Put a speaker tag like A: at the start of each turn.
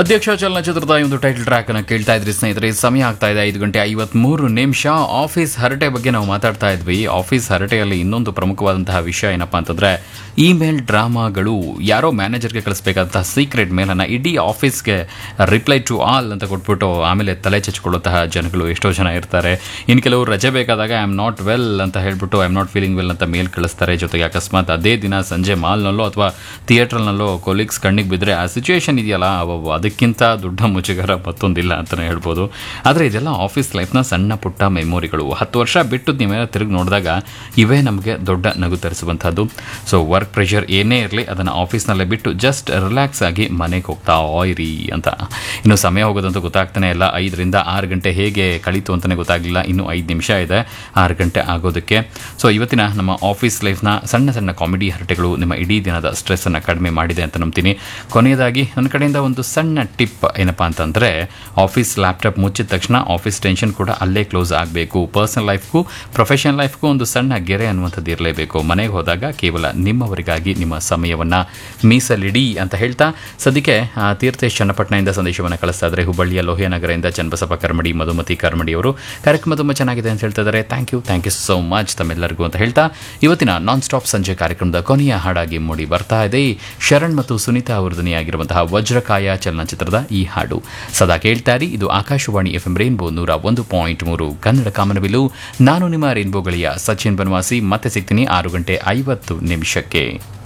A: ಅಧ್ಯಕ್ಷ ಚಲನಚಿತ್ರದ ಈ ಒಂದು ಟೈಟಲ್ ಟ್ರ್ಯಾಕ್ ಅನ್ನು ಕೇಳ್ತಾ ಇದ್ರಿ ಸ್ನೇಹಿತರೆ ಸಮಯ ಆಗ್ತಾ ಇದೆ ಐದು ಗಂಟೆ ಐವತ್ಮೂರು ನಿಮಿಷ ಆಫೀಸ್ ಹರಟೆ ಬಗ್ಗೆ ನಾವು ಮಾತಾಡ್ತಾ ಇದ್ವಿ ಆಫೀಸ್ ಹರಟೆಯಲ್ಲಿ ಇನ್ನೊಂದು ಪ್ರಮುಖವಾದಂತಹ ವಿಷಯ ಏನಪ್ಪಾ ಅಂತಂದ್ರೆ ಇಮೇಲ್ ಡ್ರಾಮಾಗಳು ಯಾರೋ ಮ್ಯಾನೇಜರ್ಗೆ ಕಳಿಸ್ಬೇಕಾದಂತಹ ಸೀಕ್ರೆಟ್ ಮೇಲನ್ನ ಇಡೀ ಆಫೀಸ್ಗೆ ರಿಪ್ಲೈ ಟು ಆಲ್ ಅಂತ ಕೊಟ್ಬಿಟ್ಟು ಆಮೇಲೆ ತಲೆ ಚಚ್ಕೊಳ್ಳುವಂತಹ ಜನಗಳು ಎಷ್ಟೋ ಜನ ಇರ್ತಾರೆ ಇನ್ನು ಕೆಲವರು ರಜೆ ಬೇಕಾದಾಗ ಐ ಆಮ್ ನಾಟ್ ವೆಲ್ ಅಂತ ಹೇಳ್ಬಿಟ್ಟು I am not feeling well ಅಂತ ಮೇಲ್ ಕಳಿಸ್ತಾರೆ ಜೊತೆಗೆ ಅಕಸ್ಮಾತ್ ಅದೇ ದಿನ ಸಂಜೆ ಮಾಲ್ನಲ್ಲೋ ಅಥವಾ ಥಿಯೇಟ್ರಲ್ನಲ್ಲೋ ಕೊಲೀಗ್ಸ್ ಕಣ್ಣಿಗೆ ಬಿದ್ದರೆ ಆ ಸಿಚುವೇಶನ್ ಇದೆಯಲ್ಲ ಅವು ಅದಕ್ಕಿಂತ ದೊಡ್ಡ ಮುಜುಗರ ಮತ್ತೊಂದಿಲ್ಲ ಅಂತಲೇ ಹೇಳ್ಬೋದು ಆದರೆ ಇದೆಲ್ಲ ಆಫೀಸ್ ಲೈಫ್ನ ಸಣ್ಣ ಪುಟ್ಟ ಮೆಮೊರಿಗಳು ಹತ್ತು ವರ್ಷ ಬಿಟ್ಟು ನೀವೇನೋ ತಿರುಗಿ ನೋಡಿದಾಗ ಇವೇ ನಮಗೆ ದೊಡ್ಡ ನಗು ತರಿಸುವಂಥದ್ದು ಸೊ ವರ್ಕ್ ಪ್ರೆಷರ್ ಏನೇ ಇರಲಿ ಅದನ್ನು ಆಫೀಸ್ನಲ್ಲೇ ಬಿಟ್ಟು ಜಸ್ಟ್ ರಿಲ್ಯಾಕ್ಸ್ ಆಗಿ ಮನೆಗೆ ಹೋಗ್ತಾ ಇರಿ ಅಂತ ಇನ್ನು ಸಮಯ ಹೋಗೋದಂತೂ ಗೊತ್ತಾಗ್ತಾನೆ ಇಲ್ಲ ಐದರಿಂದ ಆರು ಗಂಟೆ ಹೇಗೆ ಕಳೀತು ಅಂತಲೇ ಗೊತ್ತಾಗಲಿಲ್ಲ ಇನ್ನು ಐದು ನಿಮಿಷ ಇದೆ ಆರು ಗಂಟೆ ಆಗೋದಕ್ಕೆ ಸೊ ಇವತ್ತಿನ ನಮ್ಮ ಆಫೀಸ್ ಲೈಫ್ನ ಸಣ್ಣ ಸಣ್ಣ ಕಾಮಿಡಿ ಹರಟೆಗಳು ನಿಮ್ಮ ಇಡೀ ದಿನದ ಸ್ಟ್ರೆಸ್ಸನ್ನು ಕಡಿಮೆ ಮಾಡಿದೆ ಅಂತ ನಂಬ್ತೀನಿ ಕೊನೆಯದಾಗಿ ನನ್ನ ಕಡೆಯಿಂದ ಒಂದು ಸಣ್ಣ ಟಿಪ್ ಏನಪ್ಪ ಅಂತಂದರೆ ಆಫೀಸ್ ಲ್ಯಾಪ್ಟಾಪ್ ಮುಚ್ಚಿದ ತಕ್ಷಣ ಆಫೀಸ್ ಟೆನ್ಷನ್ ಕೂಡ ಅಲ್ಲೇ ಕ್ಲೋಸ್ ಆಗಬೇಕು ಪರ್ಸನಲ್ ಲೈಫ್ಗೂ ಪ್ರೊಫೆಷನಲ್ ಲೈಫ್ಗೂ ಒಂದು ಸಣ್ಣ ಗೆರೆ ಅನ್ನುವಂಥದ್ದು ಇರಲೇಬೇಕು ಮನೆಗೆ ಹೋದಾಗ ಕೇವಲ ನಿಮ್ಮವರಿಗಾಗಿ ನಿಮ್ಮ ಸಮಯವನ್ನು ಮೀಸಲಿಡಿ ಅಂತ ಹೇಳ್ತಾ ಸದ್ಯಕ್ಕೆ ಆ, ತೀರ್ಥೇಶ್ ಚನ್ನಪಟ್ಟಣದಿಂದ ಸಂದೇಶವನ್ನು ಕಳಿಸ್ತಾ ಇದ್ದಾರೆ ಹುಬ್ಬಳ್ಳಿಯ ಲೋಹಿಯ ನಗರದಿಂದ ಚನ್ನಬಸಪ್ಪ ಕರ್ಮಡಿ ಮಧುಮತಿ ಕರ್ಮಡಿ ಅವರು ಕಾರ್ಯಕ್ರಮ ತುಂಬ ಚೆನ್ನಾಗಿದೆ ಅಂತ ಹೇಳ್ತಾ ಇದ್ದಾರೆ thank you thank you so much ತಮ್ಮೆಲ್ಲರಿಗೂ ಅಂತ ಹೇಳ್ತಾ ಇವತ್ತಿನ ನಾನ್ ಸ್ಟಾಪ್ ಸಂಜೆ ಕಾರ್ಯಕ್ರಮದ ಕೊನೆಯ ಹಾಡಾಗಿ ಮೂಡಿ ಬರ್ತಾ ಇದೆ ಶರಣ್ ಮತ್ತು ಸುನೀತಾ ಅವರು ಧ್ವನಿಯಾಗಿರುವಂತಹ ವಜ್ರಕಾಯ ಚಲನಚಿತ್ರದ ಈ ಹಾಡು ಸದಾ ಕೇಳ್ತಾರಿ ಇದು ಆಕಾಶವಾಣಿ ಎಫ್ ಎಂ ರೇನ್ಬೋ ನೂರ ಒಂದು ಪಾಯಿಂಟ್ ಮೂರು ಕನ್ನಡ ಕಾಮನಬಿಲ್ಲು ನಾನು ನಿಮ್ಮ ರೇನ್ಬೋ ಗಳಿಯ ಸಚಿನ್ ಬನವಾಸಿ ಮತ್ತೆ ಸಿಗ್ತೀನಿ ಆರು ಗಂಟೆ ಐವತ್ತು ನಿಮಿಷಕ್ಕೆ